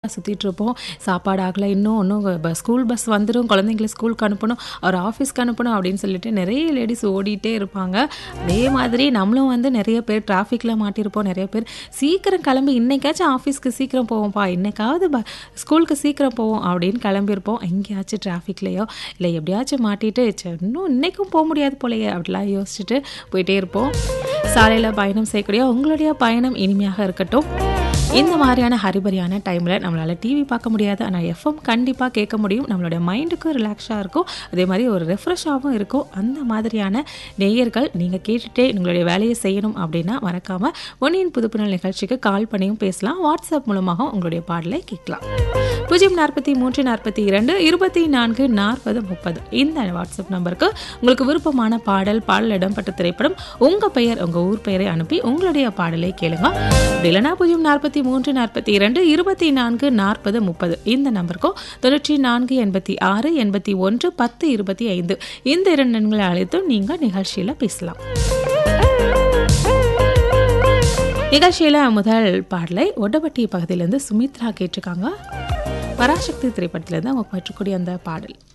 சுற்றிட்டு இருப்போம் சாப்பாடு ஆகலை இன்னும் இன்னும் ப- ஸ்கூல் பஸ் வந்துடும் குழந்தைங்கள ஸ்கூலுக்கு அனுப்பணும் அவர் ஆஃபீஸ்க்கு அனுப்பணும் அப்படின்னு சொல்லிட்டு நிறைய லேடிஸ் ஓடிட்டே இருப்பாங்க அதே மாதிரி நம்மளும் வந்து நிறைய பேர் டிராஃபிக்கில் மாட்டியிருப்போம் நிறைய பேர் சீக்கிரம் கிளம்பி இன்னைக்காச்சும் ஆஃபீஸ்க்கு சீக்கிரம் போவோம்ப்பா இன்னைக்காவது ப ஸ்கூலுக்கு சீக்கிரம் போவோம் அப்படின்னு கிளம்பியிருப்போம் எங்கேயாச்சும் டிராஃபிக்லேயோ இல்லை எப்படியாச்சும் மாட்டிட்டு ச்சே, இன்னும் இன்னைக்கும் போக முடியாது போலயே அப்படிலாம் யோசிச்சுட்டு போயிட்டே இருப்போம் சாலையில் பயணம் செய்யக்கூடிய உங்களுடைய பயணம் இனிமையாக இருக்கட்டும் இந்த மாதிரியான ஹரிபரியான டைமில் நம்மளால் டிவி பார்க்க முடியாது ஆனால் எஃப்எம் கண்டிப்பாக கேட்க முடியும் நம்மளுடைய மைண்டுக்கும் ரிலாக்ஸாக இருக்கும் அதே மாதிரி ஒரு ரெஃப்ரெஷ்ஷாகவும் இருக்கும் அந்த மாதிரியான நேயர்கள் நீங்கள் கேட்டுட்டே உங்களுடைய வேலையை செய்யணும் அப்படின்னா மறக்காமல் ஒன்னியின் புதுப்புணல் நிகழ்ச்சிக்கு கால் பண்ணியும் பேசலாம் வாட்ஸ்அப் மூலமாக உங்களுடைய பாடலை கேட்கலாம் பூஜ்ஜியம் நாற்பத்தி மூன்று நாற்பத்தி இரண்டு இருபத்தி நான்கு நாற்பது முப்பது இந்த வாட்ஸ்அப் நம்பருக்கு உங்களுக்கு விருப்பமான பாடல் பாடல் இடம்பெற்ற திரைப்படம் உங்கள் பெயர் உங்கள் ஊர் பெயரை அனுப்பி உங்களுடைய பாடலை கேளுங்க அப்படி இல்லைனா பூஜ்ஜியம் நாற்பத்தி மூன்று நாற்பத்தி இரண்டு இருபத்தி நான்கு நாற்பது முப்பது இந்த நம்பருக்கும் தொண்ணூற்றி நான்கு எண்பத்தி ஆறு எண்பத்தி ஒன்று பத்து இருபத்தி ஐந்து இந்த இரண்டு எண்களை அழைத்தும் நீங்கள் நிகழ்ச்சியில் பேசலாம் நிகழ்ச்சியில் முதல் பாடலை ஒட்டப்பட்டி பகுதியிலேருந்து சுமித்ரா கேட்டிருக்காங்க பராசக்தி திரைப்படத்திலேருந்து அவங்க பெற்றக்கூடிய அந்த பாடல்